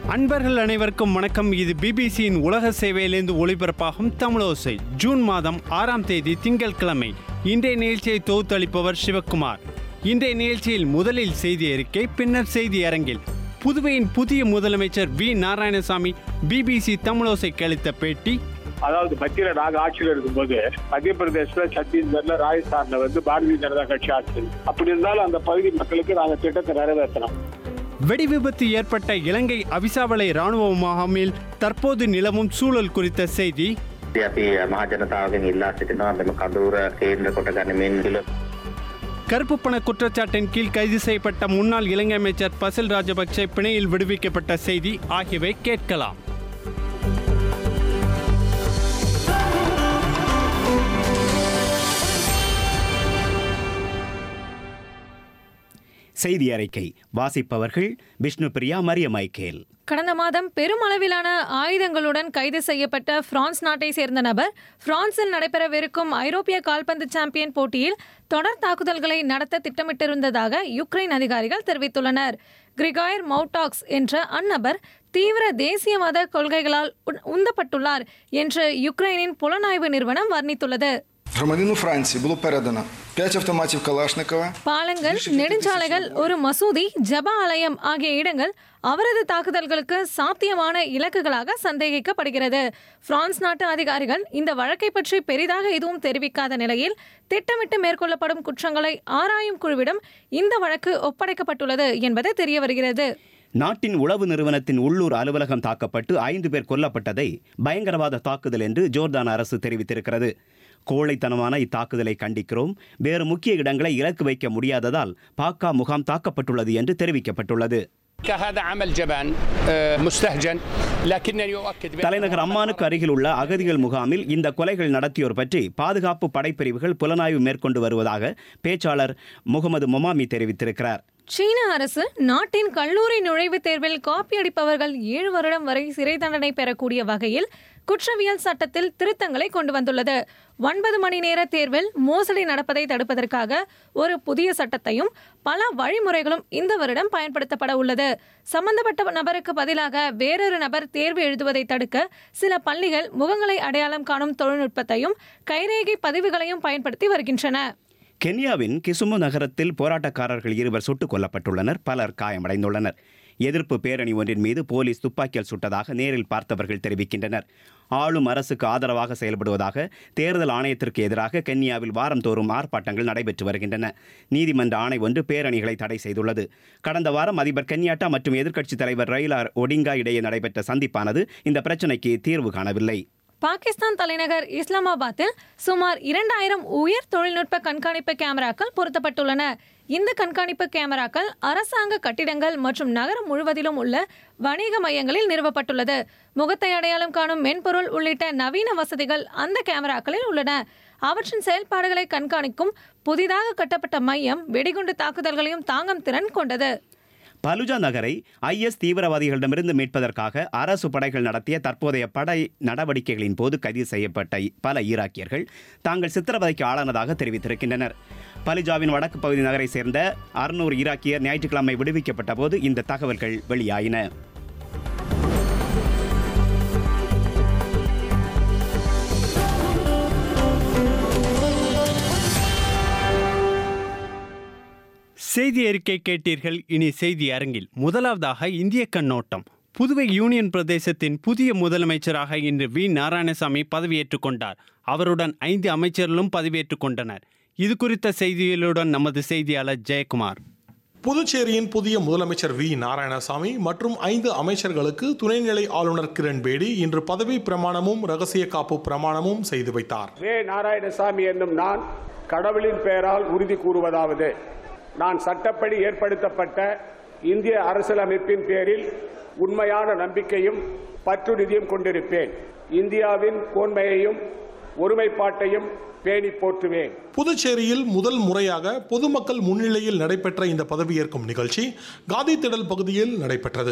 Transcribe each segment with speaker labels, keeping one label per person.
Speaker 1: அன்பர்கள் அனைவருக்கும் வணக்கம் இது பிபிசியின் உலக சேவையிலிருந்து ஒளிபரப்பாகும் தமிழோசை ஜூன் மாதம் ஆறாம் தேதி திங்கட்கிழமை இன்றைய நிகழ்ச்சியை தொகுத்தளிப்பவர் சிவக்குமார் இன்றைய நிகழ்ச்சியில் முதலில் செய்தி அறிக்கை பின்னர் செய்தி அரங்கில் புதுவையின் புதிய முதலமைச்சர் வி நாராயணசாமி பிபிசி தமிழோசைக்கு அளித்த பேட்டி
Speaker 2: அதாவது மத்தியில நாங்க ஆட்சியில இருக்கும்போது மத்திய பிரதேசல சத்தீஸ்கர்ல ராஜஸ்தான்ல வந்து பாரதிய ஜனதா கட்சி ஆட்சி அப்படி இருந்தாலும் அந்த பகுதி மக்களுக்கு நாங்க திட்டத்தை நிறைவேற்றணும்
Speaker 1: வெடி விபத்து ஏற்பட்ட இலங்கை அவிசாவளை ராணுவ முகாமில் தற்போது நிலவும் சூழல் குறித்த செய்தி
Speaker 3: අපි මහ ජනතාවගෙන් ඉල්ලා සිටිනවා මෙම කඳවුර කේන්ද්‍ර කොට ගනිමින් දිල
Speaker 1: கருப்பு பண குற்றச்சாட்டின் கீழ் கைது செய்யப்பட்ட முன்னாள் இலங்கை அமைச்சர் பசில் ராஜபக்சே பிணையில் விடுவிக்கப்பட்ட செய்தி ஆகியவை கேட்கலாம்
Speaker 4: செய்தி அறிக்கை வாசிப்பவர்கள் விஷ்ணு பிரியா மரிய மைக்கேல்
Speaker 5: கடந்த மாதம் பெருமளவிலான ஆயுதங்களுடன் கைது செய்யப்பட்ட பிரான்ஸ் நாட்டை சேர்ந்த நபர் பிரான்சில் நடைபெறவிருக்கும் ஐரோப்பிய கால்பந்து சாம்பியன் போட்டியில் தொடர் தாக்குதல்களை நடத்த திட்டமிட்டிருந்ததாக யுக்ரைன் அதிகாரிகள் தெரிவித்துள்ளனர் கிரிகாயர் மவுட்டாக்ஸ் என்ற அந்நபர் தீவிர தேசியவாத கொள்கைகளால் உ- உந்தப்பட்டுள்ளார் என்று யுக்ரைனின் புலனாய்வு நிறுவனம் வர்ணித்துள்ளது
Speaker 6: Громадянину Франції було передано 5 автоматів Калашникова,
Speaker 5: பாலங்கள் நெடுஞ்சாலைகள் ஒரு மசூதி ஜப ஆலயம் ஆகிய இடங்கள் அவரது தாக்குதல்களுக்கு சாத்தியமான இலக்குகளாக சந்தேகிக்கப்படுகிறது பிரான்ஸ் நாட்டு அதிகாரிகள் இந்த வழக்கை பற்றி பெரிதாக எதுவும் தெரிவிக்காத நிலையில் திட்டமிட்டு மேற்கொள்ளப்படும் குற்றங்களை ஆராயும் குழுவிடம் இந்த வழக்கு ஒப்படைக்கப்பட்டுள்ளது என்பது தெரிய வருகிறது
Speaker 4: நாட்டின் உளவு நிறுவனத்தின் உள்ளூர் அலுவலகம் தாக்கப்பட்டு ஐந்து பேர் கொல்லப்பட்டதை பயங்கரவாத தாக்குதல் என்று ஜோர்தான் அரசு தெரிவித்திருக்கிறது கோழைத்தனமான இத்தாக்குதலை கண்டிக்கிறோம் வேறு முக்கிய இடங்களை இலக்கு வைக்க முடியாததால் பாக்கா முகாம் தாக்கப்பட்டுள்ளது என்று தெரிவிக்கப்பட்டுள்ளது
Speaker 7: هذا عمل جبان آه، مستهجن لكنني اؤكد بأنه
Speaker 4: தலைநகர் அம்மானுக்கு அருகில் உள்ள அகதிகள் முகாமில் இந்த கொலைகள் நடத்தியோர் பற்றி பாதுகாப்பு படைப்பிரிவுகள் புலனாய்வு மேற்கொண்டு வருவதாக பேச்சாளர் முகமது மொமாமி தெரிவித்திருக்கிறார்
Speaker 5: சீன அரசு நாட்டின் கல்லூரி நுழைவுத் தேர்வில் காப்பி அடிப்பவர்கள் ஏழு வருடம் வரை சிறை தண்டனை பெறக்கூடிய வகையில் குற்றவியல் சட்டத்தில் திருத்தங்களை கொண்டு வந்துள்ளது ஒன்பது மணி நேர தேர்வில் மோசடி நடப்பதை தடுப்பதற்காக ஒரு புதிய சட்டத்தையும் பல வழிமுறைகளும் இந்த வருடம் பயன்படுத்தப்பட உள்ளது சம்பந்தப்பட்ட நபருக்கு பதிலாக வேறொரு நபர் தேர்வு எழுதுவதை தடுக்க சில பள்ளிகள் முகங்களை அடையாளம் காணும் தொழில்நுட்பத்தையும் கைரேகை பதிவுகளையும் பயன்படுத்தி வருகின்றன
Speaker 4: கென்யாவின் கிசுமு நகரத்தில் போராட்டக்காரர்கள் இருவர் சுட்டுக் கொல்லப்பட்டுள்ளனர் பலர் காயமடைந்துள்ளனர் எதிர்ப்பு பேரணி ஒன்றின் மீது போலீஸ் துப்பாக்கியால் சுட்டதாக நேரில் பார்த்தவர்கள் தெரிவிக்கின்றனர் ஆளும் அரசுக்கு ஆதரவாக செயல்படுவதாக தேர்தல் ஆணையத்திற்கு எதிராக கென்யாவில் வாரந்தோறும் ஆர்ப்பாட்டங்கள் நடைபெற்று வருகின்றன நீதிமன்ற ஆணை ஒன்று பேரணிகளை தடை செய்துள்ளது கடந்த வாரம் அதிபர் கென்யாட்டா மற்றும் எதிர்க்கட்சித் தலைவர் ரயிலா ஒடிங்கா இடையே நடைபெற்ற சந்திப்பானது இந்த பிரச்சினைக்கு தீர்வு காணவில்லை
Speaker 5: பாகிஸ்தான் தலைநகர் இஸ்லாமாபாத்தில் சுமார் இரண்டாயிரம் உயர் தொழில்நுட்ப கண்காணிப்பு கேமராக்கள் பொருத்தப்பட்டுள்ளன இந்த கண்காணிப்பு கேமராக்கள் அரசாங்க கட்டிடங்கள் மற்றும் நகரம் முழுவதிலும் உள்ள வணிக மையங்களில் நிறுவப்பட்டுள்ளது முகத்தை அடையாளம் காணும் மென்பொருள் உள்ளிட்ட நவீன வசதிகள் அந்த கேமராக்களில் உள்ளன அவற்றின் செயல்பாடுகளை கண்காணிக்கும் புதிதாக கட்டப்பட்ட மையம் வெடிகுண்டு தாக்குதல்களையும் தாங்கும் திறன் கொண்டது
Speaker 4: பலுஜா நகரை ஐஎஸ் தீவிரவாதிகளிடமிருந்து மீட்பதற்காக அரசு படைகள் நடத்திய தற்போதைய படை நடவடிக்கைகளின் போது கைது செய்யப்பட்ட பல ஈராக்கியர்கள் தாங்கள் சித்திரவதைக்கு ஆளானதாக தெரிவித்திருக்கின்றனர் பலுஜாவின் வடக்கு பகுதி நகரை சேர்ந்த அறுநூறு ஈராக்கியர் ஞாயிற்றுக்கிழமை விடுவிக்கப்பட்ட போது இந்த தகவல்கள் வெளியாயின
Speaker 1: செய்தி அறிக்கை கேட்டீர்கள் இனி செய்தி அரங்கில் முதலாவதாக இந்திய கண்ணோட்டம் புதுவை யூனியன் பிரதேசத்தின் புதிய முதலமைச்சராக இன்று வி நாராயணசாமி பதவியேற்றுக் கொண்டார் அவருடன் ஐந்து அமைச்சர்களும் பதவியேற்றுக் கொண்டனர் இது குறித்த செய்திகளுடன் நமது செய்தியாளர் ஜெயக்குமார்
Speaker 8: புதுச்சேரியின் புதிய முதலமைச்சர் வி நாராயணசாமி மற்றும் ஐந்து அமைச்சர்களுக்கு துணைநிலை ஆளுநர் கிரண் பேடி இன்று பதவி பிரமாணமும் ரகசிய காப்பு பிரமாணமும் செய்து வைத்தார்
Speaker 2: வே நாராயணசாமி என்னும் நான் கடவுளின் பெயரால் உறுதி கூறுவதாவது நான் சட்டப்படி ஏற்படுத்தப்பட்ட இந்திய அரசியலமைப்பின் பேரில் உண்மையான நம்பிக்கையும் பற்றுறுதியும் கொண்டிருப்பேன் இந்தியாவின் கோன்மையையும் ஒருமைப்பாட்டையும் பேணி போற்றுவேன்
Speaker 8: புதுச்சேரியில் முதல் முறையாக பொதுமக்கள் முன்னிலையில் நடைபெற்ற இந்த பதவியேற்கும் நிகழ்ச்சி காதி திடல் பகுதியில் நடைபெற்றது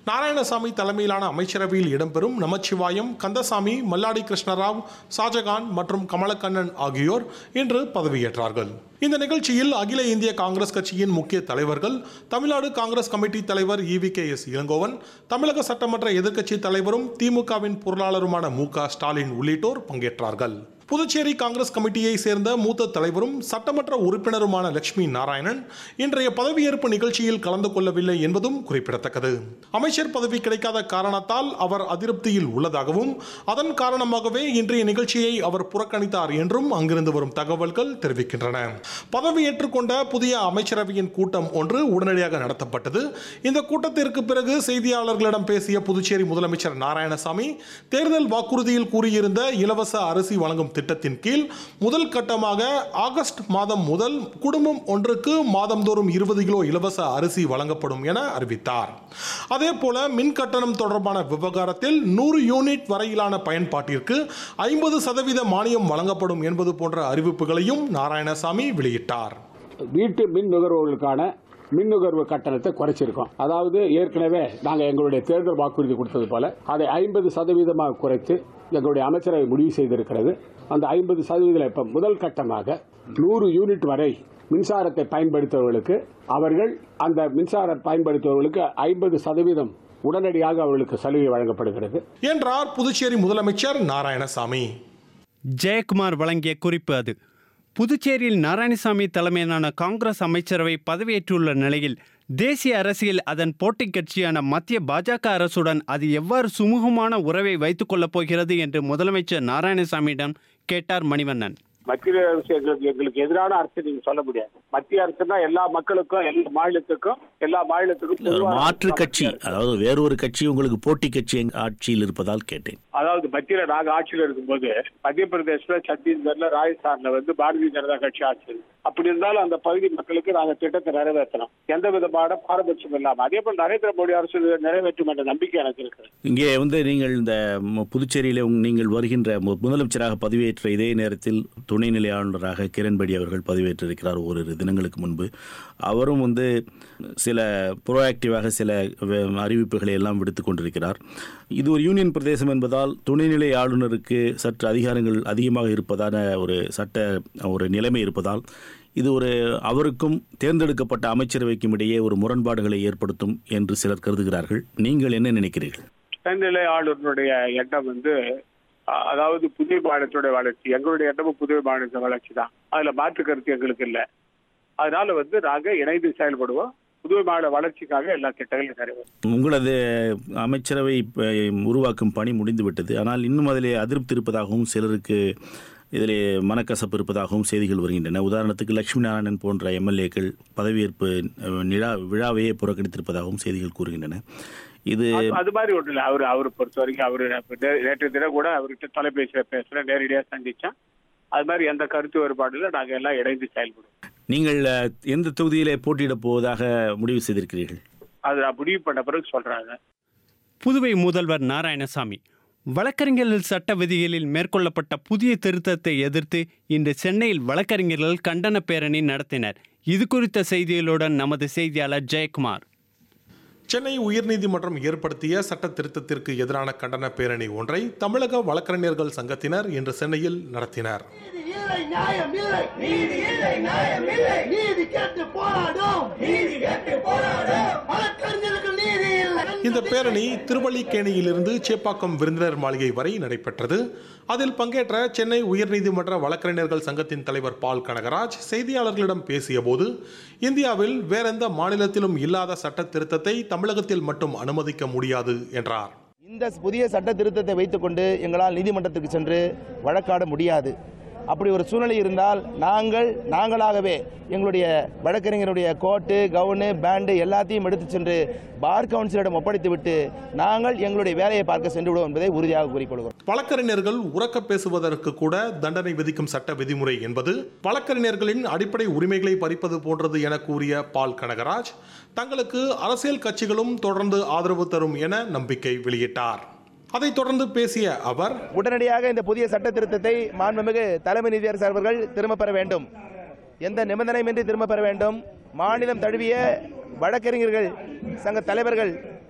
Speaker 8: நாராயணசாமி தலைமையிலான அமைச்சரவையில் இடம்பெறும் நமச்சிவாயம் கந்தசாமி மல்லாடி கிருஷ்ணராவ் ஷாஜகான் மற்றும் கமலக்கண்ணன் ஆகியோர் இன்று பதவியேற்றார்கள் இந்த நிகழ்ச்சியில் அகில இந்திய காங்கிரஸ் கட்சியின் முக்கிய தலைவர்கள் தமிழ்நாடு காங்கிரஸ் கமிட்டி தலைவர் இவி கே எஸ் இளங்கோவன் தமிழக சட்டமன்ற எதிர்க்கட்சி தலைவரும் திமுகவின் பொருளாளருமான மு க ஸ்டாலின் உள்ளிட்டோர் பங்கேற்றார்கள் புதுச்சேரி காங்கிரஸ் கமிட்டியை சேர்ந்த மூத்த தலைவரும் சட்டமன்ற உறுப்பினருமான லட்சுமி நாராயணன் இன்றைய பதவியேற்பு நிகழ்ச்சியில் கலந்து கொள்ளவில்லை என்பதும் குறிப்பிடத்தக்கது அமைச்சர் பதவி கிடைக்காத காரணத்தால் அவர் அதிருப்தியில் உள்ளதாகவும் அதன் காரணமாகவே இன்றைய நிகழ்ச்சியை அவர் புறக்கணித்தார் என்றும் அங்கிருந்து வரும் தகவல்கள் தெரிவிக்கின்றன பதவியேற்றுக் கொண்ட புதிய அமைச்சரவையின் கூட்டம் ஒன்று உடனடியாக நடத்தப்பட்டது இந்த கூட்டத்திற்கு பிறகு செய்தியாளர்களிடம் பேசிய புதுச்சேரி முதலமைச்சர் நாராயணசாமி தேர்தல் வாக்குறுதியில் கூறியிருந்த இலவச அரிசி வழங்கும் திட்டத்தின் கீழ் முதல் கட்டமாக ஆகஸ்ட் மாதம் முதல் குடும்பம் ஒன்றுக்கு மாதந்தோறும் இருபது கிலோ இலவச அரிசி வழங்கப்படும் என அறிவித்தார் அதே போல மின் கட்டணம் தொடர்பான விவகாரத்தில் நூறு யூனிட் வரையிலான பயன்பாட்டிற்கு ஐம்பது சதவீத மானியம் வழங்கப்படும் என்பது போன்ற அறிவிப்புகளையும் நாராயணசாமி வெளியிட்டார்
Speaker 9: வீட்டு மின் நுகர்வோர்களுக்கான மின் நுகர்வு கட்டணத்தை குறைச்சிருக்கோம் அதாவது ஏற்கனவே நாங்கள் எங்களுடைய தேர்தல் வாக்குறுதி கொடுத்தது போல அதை ஐம்பது சதவீதமாக குறைத்து எங்களுடைய அமைச்சரவை முடிவு செய்திருக்கிறது அந்த ஐம்பது சதவீதம் இப்போ முதல் கட்டமாக நூறு யூனிட் வரை மின்சாரத்தை பயன்படுத்துபவர்களுக்கு அவர்கள் அந்த மின்சாரம் பயன்படுத்துபவர்களுக்கு ஐம்பது சதவீதம் உடனடியாக அவர்களுக்கு சலுகை வழங்கப்படுகிறது
Speaker 8: என்றார் புதுச்சேரி முதலமைச்சர் நாராயணசாமி
Speaker 1: ஜெயக்குமார் வழங்கிய குறிப்பு அது புதுச்சேரியில் நாராயணசாமி தலைமையிலான காங்கிரஸ் அமைச்சரவை பதவியேற்றுள்ள நிலையில் தேசிய அரசியல் அதன் போட்டி கட்சியான மத்திய பாஜக அரசுடன் அது எவ்வாறு சுமூகமான உறவை வைத்துக் கொள்ளப் போகிறது என்று முதலமைச்சர் நாராயணசாமியிடம் கேட்டார் மணிவண்ணன்
Speaker 2: மத்திய அரசு எங்களுக்கு எங்களுக்கு எதிரான அரசு நீங்க சொல்ல முடியாது மத்திய அரசுனா எல்லா மக்களுக்கும் எல்லா மாநிலத்துக்கும் எல்லா மாநிலத்துக்கும்
Speaker 10: ஒரு
Speaker 2: பொதுவான
Speaker 10: மாற்று
Speaker 2: அரசு
Speaker 10: கட்சி
Speaker 2: தான்.
Speaker 10: அதாவது வேறொரு கட்சி உங்களுக்கு போட்டி கட்சி எங்க ஆட்சியில் இருப்பதால் கேட்டேன்
Speaker 2: அதாவது மத்தியில நாங்க ஆட்சியில இருக்கும்போது மத்திய பிரதேசல சத்தீஸ்கர்ல ராஜஸ்தான்ல வந்து பாரதிய ஜனதா கட்சி ஆட்சி இருக்கு. அப்படி இருந்தாலும் அந்த பகுதி மக்களுக்கு நாங்க திட்டத்தை நிறைவேற்றணும் எந்த விதமான பாரபட்சம் இல்லாம அதே போல நரேந்திர மோடி அரசு இதை நிறைவேற்றும் என்ற நம்பிக்கை எனக்கு இருக்கு
Speaker 10: இங்கே வந்து நீங்கள் இந்த ம- புதுச்சேரியிலே உங்- நீங்கள் வருகின்ற மு- முதலமைச்சராக பதவியேற்ற இதே நேரத்தில் துணைநிலை ஆளுநராக கிரண்பேடி அவர்கள் பதவியேற்றிருக்கிறார் ஓரிரு தினங்களுக்கு முன்பு அவரும் வந்து சில ப்ரோஆக்டிவாக சில வ- அறிவிப்புகளை எல்லாம் விடுத்துக் கொண்டிருக்கிறார் இது ஒரு யூனியன் பிரதேசம் என்பதால் துணைநிலை ஆளுநருக்கு சற்று அதிகாரங்கள் அதிகமாக இருப்பதான ஒரு சட்ட ஒரு நிலைமை இருப்பதால் இது ஒரு அவருக்கும் தேர்ந்தெடுக்கப்பட்ட அமைச்சரவைக்கும் இடையே ஒரு முரண்பாடுகளை ஏற்படுத்தும் என்று சிலர் கருதுகிறார்கள் நீங்கள் என்ன நினைக்கிறீர்கள்
Speaker 2: துணைநிலை ஆளுநருடைய எண்ணம் வந்து அ- அதாவது புதிய மாநிலத்துடைய வளர்ச்சி எங்களுடைய எண்ணமும் புதிய மாநிலத்த வளர்ச்சி தான் அதுல மாற்று கருத்து எங்களுக்கு இல்லை அதனால வந்து நாங்க இணைந்து செயல்படுவோம் புதுவை மாநில வளர்ச்சிக்காக எல்லா திட்டங்களையும் நிறைவேறும்
Speaker 10: உங்களது அமைச்சரவை இப்ப, உருவாக்கும் பணி முடிந்துவிட்டது ஆனால் இன்னும் அதிலே அதிருப்தி இருப்பதாகவும் சிலருக்கு இதிலே மனக்கசப்பு இருப்பதாகவும் செய்திகள் வருகின்றன உதாரணத்துக்கு லட்சுமி நாராயணன் போன்ற எம்எல்ஏக்கள் பதவியேற்பு அஹ், நிழா விழாவையே புறக்கணித்திருப்பதாகவும் செய்திகள் கூறுகின்றன இது
Speaker 2: அது- அது மாதிரி ஒண்ணு இல்லை அவரு அவரை பொறுத்த வரைக்கும் அவரு நே- நேற்று தினம் கூட அவர்கிட்ட தொலைபேசியில பேசுறேன் நேரடியா சந்திச்சேன் அது மாதிரி எந்த கருத்து வேறுபாடு இல்லை நாங்க எல்லாம் இணைந்து செயல்படுவோம்
Speaker 10: நீங்கள் அஹ், எந்த தொகுதியிலே போட்டியிடப் போவதாக முடிவு செய்திருக்கிறீர்கள்
Speaker 2: அது நான் முடிவு பண்ண பிறகு சொல்றாங்க
Speaker 1: புதுவை முதல்வர் நாராயணசாமி வழக்கறிஞர்கள் சட்ட விதிகளில் மேற்கொள்ளப்பட்ட புதிய திருத்தத்தை எதிர்த்து இன்று சென்னையில் வழக்கறிஞர்கள் கண்டன பேரணி நடத்தினர் இது குறித்த செய்திகளுடன் நமது செய்தியாளர் ஜெயக்குமார்
Speaker 8: சென்னை உயர்நீதிமன்றம் ஏற்படுத்திய சட்ட திருத்தத்திற்கு எதிரான கண்டன பேரணி ஒன்றை தமிழக வழக்கறிஞர்கள் சங்கத்தினர் இன்று சென்னையில் நடத்தினர்
Speaker 11: இல்லை நியாயம் இல்லை நீதி இல்லை நியாயம் இல்லை நீதி கேட்டு போராடும் நீதி கேட்டு போராடும் வழக்கறிஞருக்கு நீதி இல்லை
Speaker 8: இந்த பேரணி திருவல்லிக்கேணியிலிருந்து சேப்பாக்கம் விருந்தினர் மாளிகை வரை நடைபெற்றது அதில் பங்கேற்ற சென்னை உயர்நீதிமன்ற வழக்கறிஞர்கள் சங்கத்தின் தலைவர் பால் கனகராஜ் செய்தியாளர்களிடம் பேசியபோது இந்தியாவில் வேறெந்த மாநிலத்திலும் இல்லாத சட்ட திருத்தத்தை தமிழகத்தில் மட்டும் அனுமதிக்க முடியாது என்றார்
Speaker 12: இந்த புதிய சட்ட திருத்தத்தை வைத்துக்கொண்டு எங்களால் நீதிமன்றத்துக்கு சென்று வழக்காட முடியாது அப்படி ஒரு சூழ்நிலை இருந்தால் நாங்கள் நாங்களாகவே எங்களுடைய வழக்கறிஞருடைய கோட்டு கவுனு பேண்டு எல்லாத்தையும் எடுத்து சென்று பார் கவுன்சிலரிடம் ஒப்படைத்துவிட்டு நாங்கள் எங்களுடைய வேலையை பார்க்க சென்று விடுவோம் என்பதை உறுதியாக கூறிக்கொள்கிறோம்
Speaker 8: வழக்கறிஞர்கள் உறக்க பேசுவதற்கு கூட தண்டனை விதிக்கும் சட்ட விதிமுறை என்பது வழக்கறிஞர்களின் அடிப்படை உரிமைகளை பறிப்பது போன்றது என கூறிய பால் கனகராஜ் தங்களுக்கு அரசியல் கட்சிகளும் தொடர்ந்து ஆதரவு தரும் என நம்பிக்கை வெளியிட்டார் அதைத் தொடர்ந்து பேசிய அவர்
Speaker 12: உடனடியாக இந்த புதிய சட்ட திருத்தத்தை மாண்புமிகு தலைமை நீதியரசர் அவர்கள் திரும்ப பெற வேண்டும் எந்த நிபந்தனையுமின்றி திரும்ப பெற வேண்டும் மாநிலம் தழுவிய வழக்கறிஞர்கள் சங்க தலைவர்கள்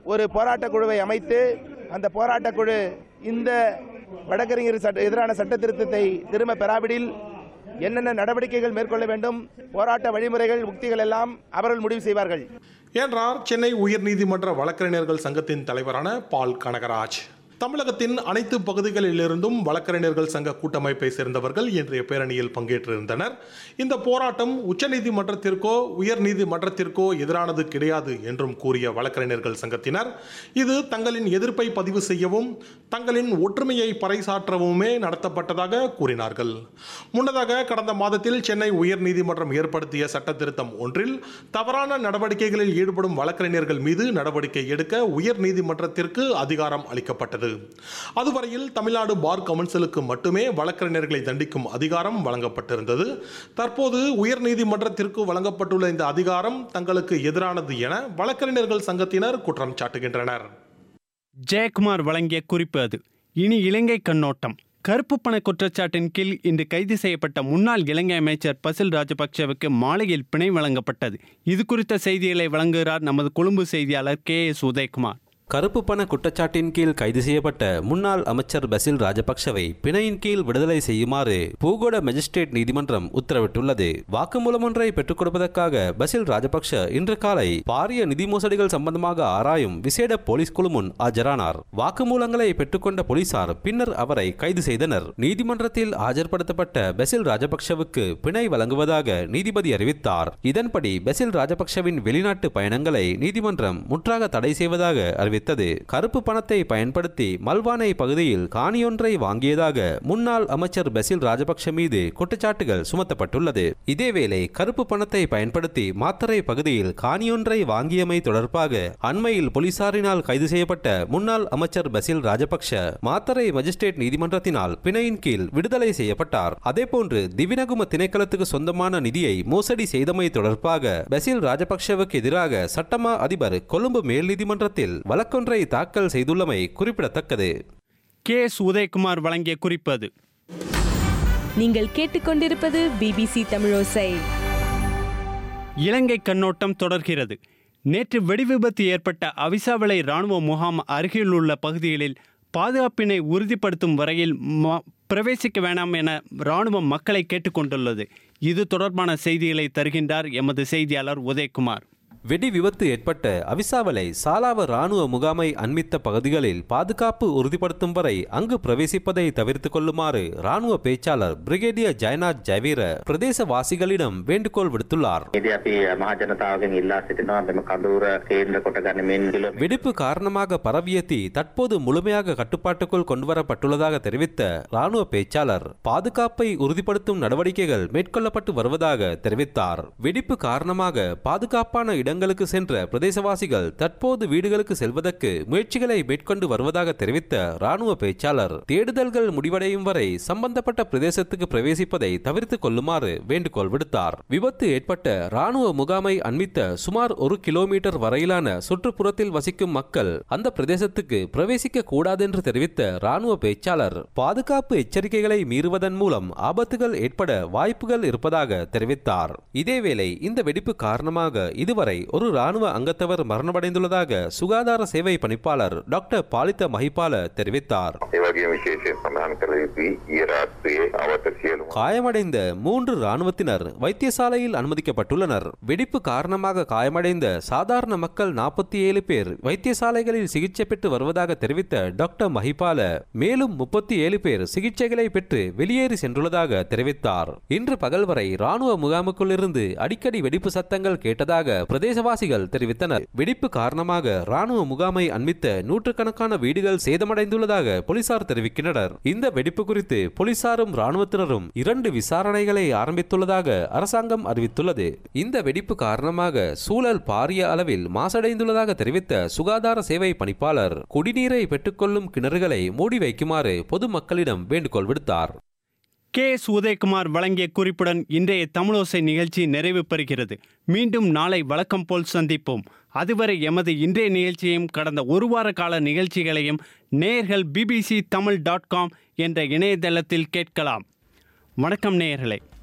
Speaker 12: ஒரு போராட்ட குழுவை அமைத்து அந்த போராட்ட குழு இந்த வழக்கறிஞர் சட்ட எதிரான சட்ட திருத்தத்தை திரும்ப பெறாவிடில் என்னென்ன நடவடிக்கைகள் மேற்கொள்ள வேண்டும் போராட்ட வழிமுறைகள் உக்திகள் எல்லாம் அவர்கள் முடிவு செய்வார்கள்
Speaker 8: என்றார் சென்னை உயர்நீதிமன்ற வழக்கறிஞர்கள் சங்கத்தின் தலைவரான பால் கனகராஜ் தமிழகத்தின் அனைத்து பகுதிகளிலிருந்தும் வழக்கறிஞர்கள் சங்க கூட்டமைப்பை சேர்ந்தவர்கள் இன்றைய பேரணியில் பங்கேற்றிருந்தனர் இந்த போராட்டம் உச்சநீதிமன்றத்திற்கோ உயர்நீதிமன்றத்திற்கோ எதிரானது கிடையாது என்றும் கூறிய வழக்கறிஞர்கள் சங்கத்தினர் இது தங்களின் எதிர்ப்பை பதிவு செய்யவும் தங்களின் ஒற்றுமையை பறைசாற்றவுமே நடத்தப்பட்டதாக கூறினார்கள் முன்னதாக கடந்த மாதத்தில் சென்னை உயர்நீதிமன்றம் ஏற்படுத்திய சட்ட திருத்தம் ஒன்றில் தவறான நடவடிக்கைகளில் ஈடுபடும் வழக்கறிஞர்கள் மீது நடவடிக்கை எடுக்க உயர்நீதிமன்றத்திற்கு அதிகாரம் அளிக்கப்பட்டது அதுவரையில் தமிழ்நாடு பார் கவுன்சிலுக்கு மட்டுமே வழக்கறிஞர்களை தண்டிக்கும் அதிகாரம் வழங்கப்பட்டிருந்தது தற்போது உயர்நீதிமன்றத்திற்கு வழங்கப்பட்டுள்ள இந்த அதிகாரம் தங்களுக்கு எதிரானது என வழக்கறிஞர்கள் சங்கத்தினர் குற்றம் சாட்டுகின்றனர்
Speaker 1: ஜெயக்குமார் வழங்கிய குறிப்பு அது இனி இலங்கை கண்ணோட்டம் கருப்பு பண குற்றச்சாட்டின் கீழ் இன்று கைது செய்யப்பட்ட முன்னாள் இலங்கை அமைச்சர் பசில் ராஜபக்சவுக்கு மாலையில் பிணை வழங்கப்பட்டது இது குறித்த செய்திகளை வழங்குகிறார் நமது கொழும்பு செய்தியாளர் கே எஸ் உதயகுமார்
Speaker 13: கருப்பு பண குற்றச்சாட்டின் கீழ் கைது செய்யப்பட்ட முன்னாள் அமைச்சர் பசில் ராஜபக்சவை பிணையின் கீழ் விடுதலை செய்யுமாறு பூகோட மேஜிஸ்ட்ரேட் நீதிமன்றம் உத்தரவிட்டுள்ளது வாக்குமூலம் ஒன்றை பெற்றுக் கொடுப்பதற்காக பசில் ராஜபக்ஷ இன்று காலை பாரிய நிதி மோசடிகள் சம்பந்தமாக ஆராயும் விசேட போலீஸ் குழு முன் ஆஜரானார் வாக்குமூலங்களை பெற்றுக்கொண்ட போலீசார் பின்னர் அவரை கைது செய்தனர் நீதிமன்றத்தில் ஆஜர்படுத்தப்பட்ட பசில் ராஜபக்ஷவுக்கு பிணை வழங்குவதாக நீதிபதி அறிவித்தார் இதன்படி பசில் ராஜபக்ஷவின் வெளிநாட்டு பயணங்களை நீதிமன்றம் முற்றாக தடை செய்வதாக அறிவித்தார் அறிவித்தது கருப்பு பணத்தை பயன்படுத்தி மல்வானை பகுதியில் காணியொன்றை வாங்கியதாக முன்னாள் அமைச்சர் பசில் ராஜபக்ஷ மீது குற்றச்சாட்டுகள் சுமத்தப்பட்டுள்ளது இதேவேளை கருப்பு பணத்தை பயன்படுத்தி மாத்தறை பகுதியில் காணியொன்றை வாங்கியமை தொடர்பாக அண்மையில் போலீசாரினால் கைது செய்யப்பட்ட முன்னாள் அமைச்சர் பசில் ராஜபக்ஷ மாத்தறை மஜிஸ்ட்ரேட் நீதிமன்றத்தினால் பிணையின் கீழ் விடுதலை செய்யப்பட்டார் அதேபோன்று திவினகும திணைக்களத்துக்கு சொந்தமான நிதியை மோசடி செய்தமை தொடர்பாக பசில் ராஜபக்ஷவுக்கு எதிராக சட்டமா அதிபர் கொழும்பு மேல் நீதிமன்றத்தில் வழக்கொன்றை தாக்கல் செய்துள்ளமை குறிப்பிடத்தக்கது
Speaker 1: கே எஸ் உதயகுமார் வழங்கிய குறிப்பு அது
Speaker 14: நீங்கள் கேட்டுக்கொண்டிருப்பது பிபிசி தமிழோசை
Speaker 1: இலங்கை கண்ணோட்டம் தொடர்கிறது நேற்று வெடிவிபத்து ஏற்பட்ட அவிசாவளை ராணுவ முகாம் அருகிலுள்ள பகுதிகளில் பாதுகாப்பினை உறுதிப்படுத்தும் வரையில் ம பிரவேசிக்க வேண்டாம் என இராணுவம் மக்களை கேட்டுக்கொண்டுள்ளது இது தொடர்பான செய்திகளை தருகின்றார் எமது செய்தியாளர் உதயகுமார்
Speaker 13: வெடி விபத்து ஏற்பட்ட அவிசாவலை சாலாவ ராணுவ முகாமை அண்மித்த பகுதிகளில் பாதுகாப்பு உறுதிப்படுத்தும் வரை அங்கு பிரவேசிப்பதை தவிர்த்துக் கொள்ளுமாறு ராணுவ பேச்சாளர் பிரிகேடியர் ஜெயநாத் ஜவீர பிரதேசவாசிகளிடம் வேண்டுகோள் விடுத்துள்ளார்
Speaker 3: ඉදි අපි මහජනතාවගෙන් ඉල්ලා සිටිනවා මෙම කඳවුර කේන්ද්‍ර කොට ගනිමින් කිලෝ
Speaker 13: வெடிப்பு காரணமாக பரவிய தீ தற்போது முழுமையாக கட்டுப்பாட்டுக்குள் கொண்டுவரப்பட்டுள்ளதாக தெரிவித்த ராணுவ பேச்சாளர் பாதுகாப்பை உறுதிப்படுத்தும் நடவடிக்கைகள் மேற்கொள்ளப்பட்டு வருவதாக தெரிவித்தார் வெடிப்பு காரணமாக பாதுகாப்பான இடங்களுக்கு சென்ற பிரதேசவாசிகள் தற்போது வீடுகளுக்கு செல்வதற்கு முயற்சிகளை மேற்கொண்டு வருவதாக தெரிவித்த ராணுவ பேச்சாளர் தேடுதல்கள் முடிவடையும் வரை சம்பந்தப்பட்ட பிரதேசத்துக்கு பிரவேசிப்பதை தவிர்த்துக் கொள்ளுமாறு வேண்டுகோள் விடுத்தார் விபத்து ஏற்பட்ட ராணுவ முகாமை அண்மித்த சுமார் ஒரு கிலோமீட்டர் வரையிலான சுற்றுப்புறத்தில் வசிக்கும் மக்கள் அந்த பிரதேசத்துக்கு பிரவேசிக்க கூடாதென்று தெரிவித்த ராணுவ பேச்சாளர் பாதுகாப்பு எச்சரிக்கைகளை மீறுவதன் மூலம் ஆபத்துகள் ஏற்பட வாய்ப்புகள் இருப்பதாக தெரிவித்தார் இதேவேளை இந்த வெடிப்பு காரணமாக இதுவரை ஒரு ராணுவ அங்கத்தவர் மரணமடைந்துள்ளதாக சுகாதார சேவை பணிப்பாளர் டாக்டர் பாலித்த மஹிபால தெரிவித்தார்
Speaker 15: ඒ වගේම විශේෂයෙන් සඳහන් කළ යුතුයි ඊයේ රාත්‍රියේ අවත සියලුම
Speaker 13: காயமடைந்த மூன்று ராணுவத்தினர் வைத்தியசாலையில் அனுமதிக்கப்பட்டுள்ளனர் வெடிப்பு காரணமாக காயமடைந்த சாதாரண மக்கள் நாற்பத்தி ஏழு பேர் வைத்தியசாலைகளில் சிகிச்சை பெற்று வருவதாக தெரிவித்த டாக்டர் மஹிபால மேலும் முப்பத்தி ஏழு பேர் சிகிச்சைகளை பெற்று வெளியேறி சென்றுள்ளதாக தெரிவித்தார் இன்று பகல் வரை ராணுவ முகாமுக்குள் இருந்து அடிக்கடி வெடிப்பு சத்தங்கள் கேட்டதாக பிரதேசவாசிகள் தெரிவித்தனர் வெடிப்பு காரணமாக ராணுவ முகாமை அண்மித்த நூற்றுக்கணக்கான வீடுகள் சேதமடைந்துள்ளதாக போலீசார் தெரிவிக்கின்றனர் இந்த வெடிப்பு குறித்து போலீசாரும் ராணுவத்தினரும் இரண்டு விசாரணைகளை ஆரம்பித்துள்ளதாக அரசாங்கம் அறிவித்துள்ளது இந்த வெடிப்பு காரணமாக சூழல் பாரிய அளவில் மாசடைந்துள்ளதாக தெரிவித்த சுகாதார சேவை பணிப்பாளர் குடிநீரை பெற்றுக்கொள்ளும் கிணறுகளை மூடி வைக்குமாறு பொதுமக்களிடம் வேண்டுகோள் விடுத்தார்
Speaker 1: கே எஸ் உதயகுமார் வழங்கிய குறிப்புடன் இன்றைய தமிழோசை நிகழ்ச்சி நிறைவு பெறுகிறது மீண்டும் நாளை வழக்கம் போல் சந்திப்போம் அதுவரை எமது இன்றைய நிகழ்ச்சியையும் கடந்த ஒரு வார கால நிகழ்ச்சிகளையும் நேயர்கள் பிபிசி தமிழ் டாட் காம் என்ற இணையதளத்தில் கேட்கலாம் வணக்கம் நேயர்களே